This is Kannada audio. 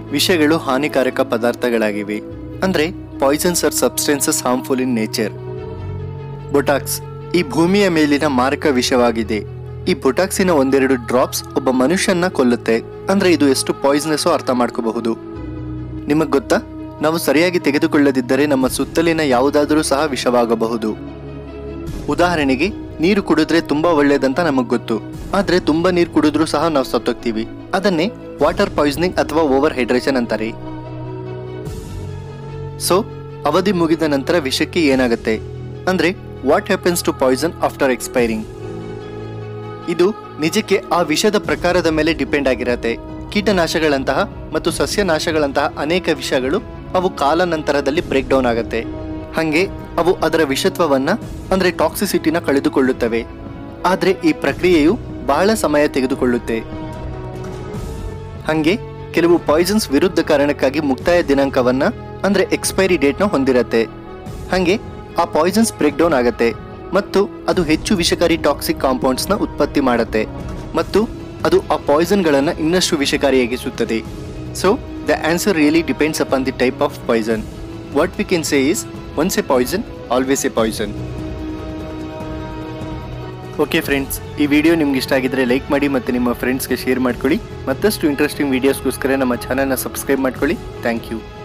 ವಿಷಗಳು ಹಾನಿಕಾರಕ ಪದಾರ್ಥಗಳಾಗಿವೆ ಅಂದ್ರೆ poisons are substances harmful in nature botox ಈ ಭೂಮಿಯ ಮೇಲಿನ ಮಾರಕ ವಿಷವಾಗಿದೆ ಈ ಬೊಟಾಕ್ಸಿನ ಒಂದೆರಡು ಡ್ರಾಪ್ಸ್ ಒಬ್ಬ ಮನುಷ್ಯನ್ನ ಕೊಲ್ಲುತ್ತೆ ಅಂದ್ರೆ ಇದು ಎಷ್ಟು ಪಾಯ್ಸನಸ್ ಅರ್ಥ ಮಾಡ್ಕೋಬಹುದು ನಿಮಗ್ ಗೊತ್ತಾ ನಾವು ಸರಿಯಾಗಿ ತೆಗೆದುಕೊಳ್ಳದಿದ್ದರೆ ನಮ್ಮ ಸುತ್ತಲಿನ ಯಾವುದಾದರೂ ಸಹ ವಿಷವಾಗಬಹುದು ಉದಾಹರಣೆಗೆ ನೀರು ಕುಡಿದ್ರೆ ತುಂಬಾ ಒಳ್ಳೇದಂತ ನಮಗ್ ಗೊತ್ತು ಆದ್ರೆ ತುಂಬಾ ನೀರು ಕುಡಿದ್ರೂ ಸಹ ನಾವು ಸತ್ತೋಗ್ತೀವಿ ಅದನ್ನೇ ವಾಟರ್ ಪಾಯ್ಸನಿಂಗ್ ಅಥವಾ ಓವರ್ ಹೈಡ್ರೇಷನ್ ಅಂತಾರೆ ಸೊ ಅವಧಿ ಮುಗಿದ ನಂತರ ವಿಷಕ್ಕೆ ಏನಾಗುತ್ತೆ ಅಂದ್ರೆ what happens to poison after expiring ಇದು ನಿಜಕ್ಕೆ ಆ ವಿಷದ ಪ್ರಕಾರದ ಮೇಲೆ ಡಿಪೆಂಡ್ ಆಗಿರತ್ತೆ ಕೀಟನಾಶಗಳಂತಹ ಮತ್ತು ಸಸ್ಯನಾಶಗಳಂತಹ ಅನೇಕ ವಿಷಗಳು ಅವು ಕಾಲಾನಂತರದಲ್ಲಿ ಬ್ರೇಕ್ ಡೌನ್ ಆಗತ್ತೆ ಹಂಗೆ ಅವು ಅದರ ವಿಷತ್ವವನ್ನ ಅಂದ್ರೆ ಟಾಕ್ಸಿಸಿಟಿನ ಕಳೆದುಕೊಳ್ಳುತ್ತವೆ ಆದ್ರೆ ಈ ಪ್ರಕ್ರಿಯೆಯು ಬಹಳ ಸಮಯ ತೆಗೆದುಕೊಳ್ಳುತ್ತೆ ಹಂಗೆ ಕೆಲವು ಪಾಯ್ಸನ್ಸ್ ವಿರುದ್ಧ ಕಾರಣಕ್ಕಾಗಿ ಮುಕ್ತಾಯ ದಿನಾಂಕವನ್ನ ಅಂದ್ರೆ ಎಕ್ಸ್ಪೈರಿ ಡೇಟ್ನ ಹೊಂದಿರತ್ತೆ ಹಂಗೆ ಆ ಪಾಯ್ಸನ್ಸ್ ಬ್ರೇಕ್ ಡೌನ್ ಆಗತ್ತೆ ಮತ್ತು ಅದು ಹೆಚ್ಚು ವಿಷಕಾರಿ ಟಾಕ್ಸಿಕ್ ಕಾಂಪೌಂಡ್ಸ್ನ ಉತ್ಪತ್ತಿ ಮಾಡುತ್ತೆ ಮತ್ತು ಅದು ಆ ಪಾಯ್ಸನ್ಗಳನ್ನು ಇನ್ನಷ್ಟು ವಿಷಕಾರಿಯಾಗಿಸುತ್ತದೆ so the answer really depends upon the type of poison what we can say is once a poison always a poison okay friends ಈ ವಿಡಿಯೋ ನಿಮ್ಗೆ ಇಷ್ಟ ಆಗಿದ್ರೆ ಲೈಕ್ ಮಾಡಿ ಮತ್ತು ನಿಮ್ಮ ಫ್ರೆಂಡ್ಸ್ಗೆ ಶೇರ್ ಮಾಡ್ಕೊಳ್ಳಿ ಮತ್ತಷ್ಟು ಇಂಟ್ರೆಸ್ಟಿಂಗ್ ವೀಡಿಯೋಸ್ಗೋಸ್ಕರ ನಮ್ಮ ಚಾನಲ್ನ ಸಬ್ಸ್ಕ್ರೈಬ್ ಮಾಡ್ಕೊಳ್ಳಿ ಥ್ಯಾಂಕ್ ಯು